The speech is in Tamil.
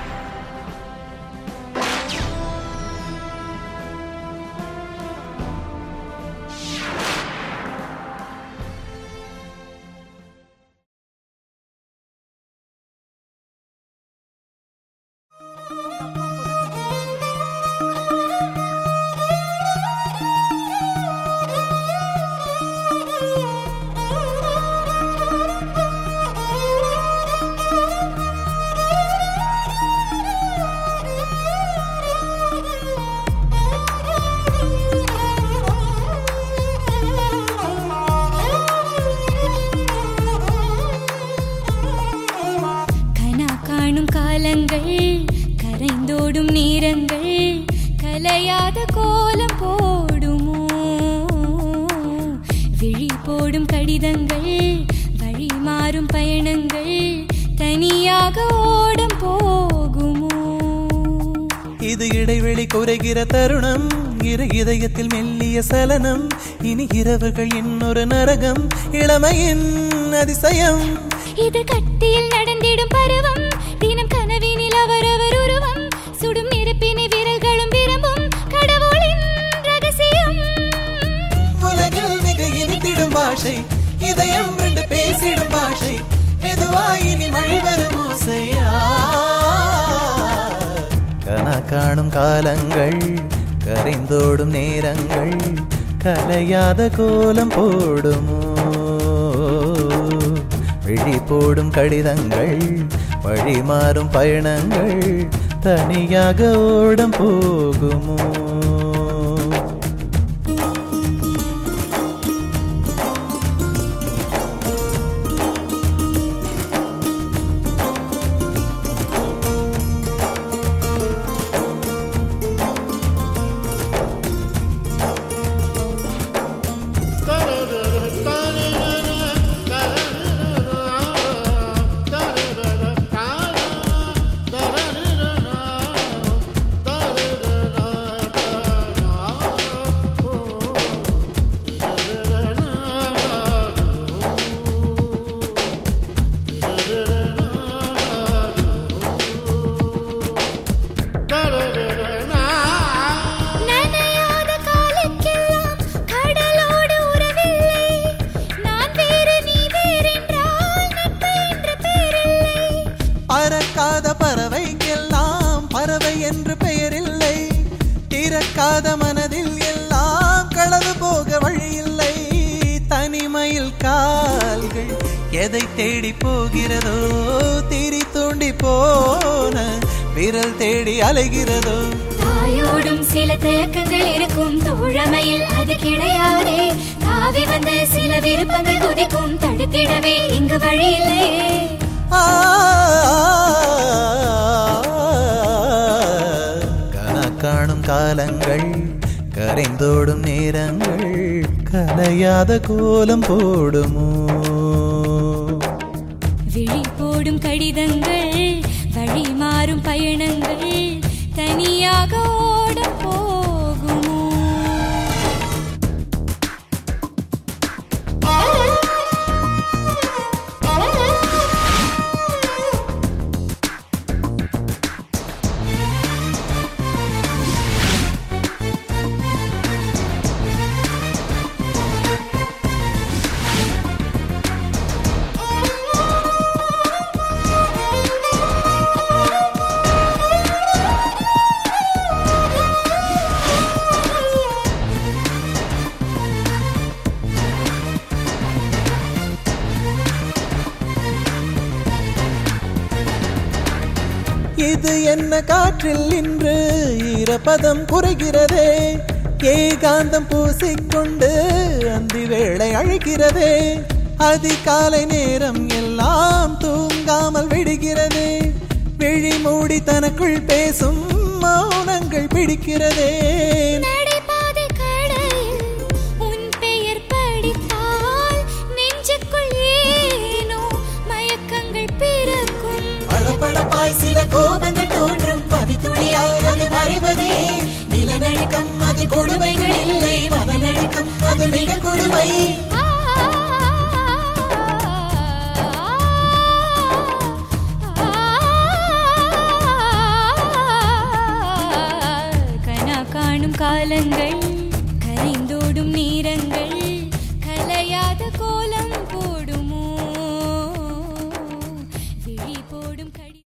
கனா காணும் காலங்கள் கரைந்தோடும் நேரங்கள் கலையாத கோலம் போடுமோ விழி போடும் கடிதங்கள் வழி மாறும் பயணங்கள் தனியாக ஓடம் போகுமோ இது இடைவெளி குறைகிற தருணம் இரு இதயத்தில் மெல்லிய சலனம் இனி இரவுகள் இன்னொரு நரகம் இளமையின் அதிசயம் இது கட்டியில் நடந்திடும் பருவம் தினம் கனவினில் அவரவர் உருவம் சுடும் நெருப்பினை விரல்களும் விரும்பும் கடவுளின் ரகசியம் உலகில் மிக இனித்திடும் பாஷை இதயம் ரெண்டு பேசிடும் பாஷை மெதுவாயினி மழை வரும் ஓசையா கனா காணும் காலங்கள் கரைந்தோடும் நேரங்கள் கலையாத கோலம் போடுமோ விழி போடும் கடிதங்கள் வழி மாறும் பயணங்கள் தனியாக ஓடம் போகுமோ நனையாத காலுக்கெல்லாம் கடலோடு உறவில்லை நான் வேறு நீ வேறென்றால் நட்பு என்ற பேரில்லை பறக்காத பறவைக்கெல்லாம் பறவை என்று பெயரில்லை திறக்காத மனதில் எல்லாம் களவு போக வழியில்லை தனிமையில் கால்கள் எதை தேடி போகிறதோ திரி தூண்டி போன விரல் தேடி அலைகிறதோ தாயோடும் சில தயக்கங்கள் இருக்கும் தோழமையில் அது கிடையாதே தாவி வந்த சில விருப்பங்கள் குதிக்கும் தடுத்திடவே இங்கு வழியில்லையே ஆ, கனா காணும் காலங்கள் கரைந்தோடும் நேரங்கள் கலையாத கோலம் போடுமோ விழி போடும் கடிதங்கள் வழி மாறும் பயணங்கள் தனியாக ஓடம் போகுமோ இது என்ன காற்றில் இன்று ஈரப்பதம் குறைகிறதே ஏகாந்தம் பூசிக்கொண்டு அந்தி வேளை அழைக்கிறதே அதிகாலை நேரம் எல்லாம் தூங்காமல் விடுகிறதே விழி மூடி தனக்குள் பேசும் மௌனங்கள் பிடிக்கிறதே நடைபாதை கடையில் உன் பெயர் படித்தால் நெஞ்சுக்குள் ஏனோ மயக்கங்கள் பிறக்கும் பளபளப்பாய் சில கோபங்கள் தோன்றும் பதித்துளியாய் அது மறைவதே நிலநடுக்கம் அது கொடுமைகள் இல்லை மனநடுக்கம் அது மிக கொடுமை ஆ, ஆ, ஆ, காலங்கள்